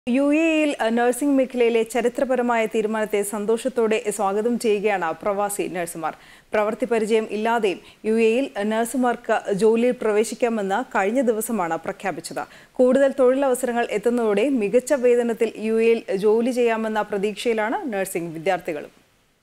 U എയിൽ nursing മേഖലയിലെ ചരിത്രപരമായ തീരുമാനത്തെ സന്തോഷത്തോടെ സ്വാഗതം ചെയ്യുകയാണ് പ്രവാസി നഴ്സുമാർ പ്രവൃത്തി പരിചയം ഇല്ലാതെയും യു എയിൽ നഴ്സുമാർക്ക് ജോലിയിൽ പ്രവേശിക്കാമെന്ന് കഴിഞ്ഞ ദിവസമാണ് പ്രഖ്യാപിച്ചത് കൂടുതൽ തൊഴിലവസരങ്ങൾ എത്തുന്നതോടെ മികച്ച വേതനത്തിൽ യു എയിൽ ജോലി ചെയ്യാമെന്ന പ്രതീക്ഷയിലാണ് നഴ്സിംഗ് വിദ്യാർത്ഥികളും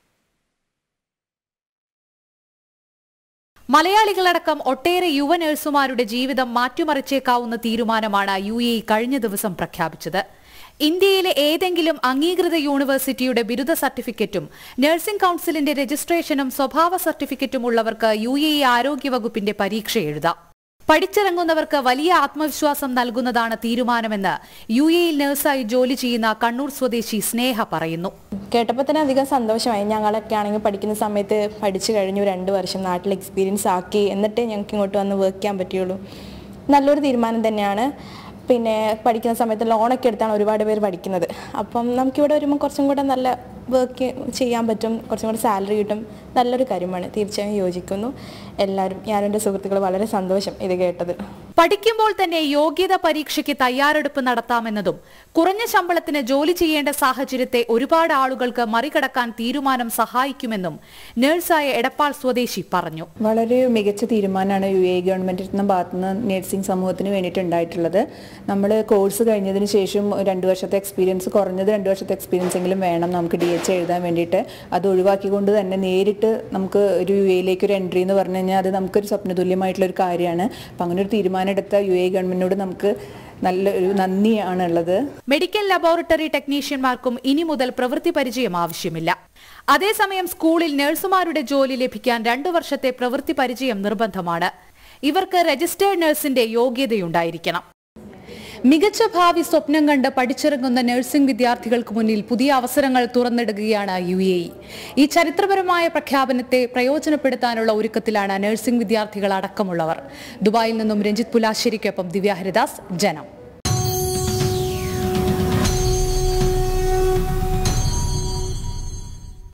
മലയാളികളടക്കം ഒട്ടേറെ യുവ നഴ്സുമാരുടെ ജീവിതം മാറ്റിമറിച്ചേക്കാവുന്ന തീരുമാനമാണ് യു എ കഴിഞ്ഞ ദിവസം പ്രഖ്യാപിച്ചത് ഇന്ത്യയിലെ ഏതെങ്കിലും അംഗീകൃത യൂണിവേഴ്സിറ്റിയുടെ ബിരുദ സർട്ടിഫിക്കറ്റും നഴ്സിംഗ് കൌൺസിലിന്റെ രജിസ്ട്രേഷനും സ്വഭാവ സർട്ടിഫിക്കറ്റും ഉള്ളവർക്ക് യു എ ആരോഗ്യവകുപ്പിന്റെ പരീക്ഷ എഴുതാം പഠിച്ചിറങ്ങുന്നവർക്ക് വലിയ ആത്മവിശ്വാസം നൽകുന്നതാണ് തീരുമാനമെന്ന് യു എയിൽ നഴ്സായി ജോലി ചെയ്യുന്ന കണ്ണൂർ സ്വദേശി സ്നേഹ പറയുന്നു കേട്ടപ്പോൾ തന്നെ അധികം സന്തോഷമായി ഞങ്ങളൊക്കെ ആണെങ്കിൽ പഠിക്കുന്ന സമയത്ത് പഠിച്ചു കഴിഞ്ഞു രണ്ട് വർഷം നാട്ടിൽ എക്സ്പീരിയൻസ് ആക്കി എന്നിട്ടേ ഞങ്ങൾക്ക് ഇങ്ങോട്ട് വന്ന് വർക്ക് ചെയ്യാൻ പറ്റുള്ളൂ നല്ലൊരു തീരുമാനം തന്നെയാണ് പിന്നെ പഠിക്കുന്ന സമയത്ത് ലോണൊക്കെ എടുത്താണ് ഒരുപാട് പേര് പഠിക്കുന്നത് അപ്പം നമുക്കിവിടെ വരുമ്പോൾ കുറച്ചും കൂടെ നല്ല വർക്ക് ചെയ്യാൻ പറ്റും കുറച്ചും കൂടെ സാലറി കിട്ടും നല്ലൊരു കാര്യമാണ് തീർച്ചയായും യോജിക്കുന്നു എല്ലാവരും ഞാനും എൻ്റെ സുഹൃത്തുക്കൾ വളരെ സന്തോഷം ഇത് കേട്ടത് പഠിക്കുമ്പോൾ തന്നെ യോഗ്യത പരീക്ഷയ്ക്ക് തയ്യാറെടുപ്പ് നടത്താമെന്നതും കുറഞ്ഞ ശമ്പളത്തിന് ജോലി ചെയ്യേണ്ട സാഹചര്യത്തെ ഒരുപാട് ആളുകൾക്ക് മറികടക്കാൻ തീരുമാനം സഹായിക്കുമെന്നും നഴ്സായ എടപ്പാൾ സ്വദേശി പറഞ്ഞു വളരെ മികച്ച തീരുമാനമാണ് യു എ ഗവൺമെൻറ്റിൻ്റെ ഭാഗത്തു നിന്ന് നഴ്സിംഗ് സമൂഹത്തിന് വേണ്ടിയിട്ട് ഉണ്ടായിട്ടുള്ളത് നമ്മൾ കോഴ്സ് കഴിഞ്ഞതിന് ശേഷം രണ്ട് വർഷത്തെ എക്സ്പീരിയൻസ് കുറഞ്ഞത് രണ്ട് വർഷത്തെ എക്സ്പീരിയൻസ് എങ്കിലും വേണം നമുക്ക് ഡി എച്ച് എഴുതാൻ വേണ്ടിയിട്ട് അത് ഒഴിവാക്കിക്കൊണ്ട് തന്നെ നേരിട്ട് നമുക്ക് ഒരു യു എയിലേക്ക് ഒരു എൻട്രി എന്ന് പറഞ്ഞു കഴിഞ്ഞാൽ അത് നമുക്കൊരു സ്വപ്നതുല്യമായിട്ടുള്ള ഒരു കാര്യമാണ് അപ്പം അങ്ങനെ ഒരു തീരുമാനം എടുത്ത യു എ ഗവൺമെൻറ്റിനോട് നമുക്ക് നല്ലൊരു നന്ദിയാണുള്ളത് മെഡിക്കൽ ലബോറട്ടറി ടെക്നീഷ്യന്മാർക്കും ഇനി മുതൽ പ്രവൃത്തി പരിചയം ആവശ്യമില്ല അതേസമയം സ്കൂളിൽ നഴ്സുമാരുടെ ജോലി ലഭിക്കാൻ രണ്ടു വർഷത്തെ പ്രവൃത്തി പരിചയം നിർബന്ധമാണ് ഇവർക്ക് രജിസ്റ്റേർഡ് നഴ്സിന്റെ യോഗ്യതയുണ്ടായിരിക്കണം മികച്ച ഭാവി സ്വപ്നം കണ്ട് പഠിച്ചിറങ്ങുന്ന നഴ്സിംഗ് വിദ്യാർത്ഥികൾക്ക് മുന്നിൽ പുതിയ അവസരങ്ങൾ തുറന്നിടുകയാണ് യു എ ഇ ഈ ചരിത്രപരമായ പ്രഖ്യാപനത്തെ പ്രയോജനപ്പെടുത്താനുള്ള ഒരുക്കത്തിലാണ് നഴ്സിംഗ് വിദ്യാർത്ഥികൾ അടക്കമുള്ളവർ ദുബായിൽ നിന്നും രഞ്ജിത് പുലാശ്ശേരിക്കൊപ്പം ദിവ്യ ഹരിദാസ് ജനം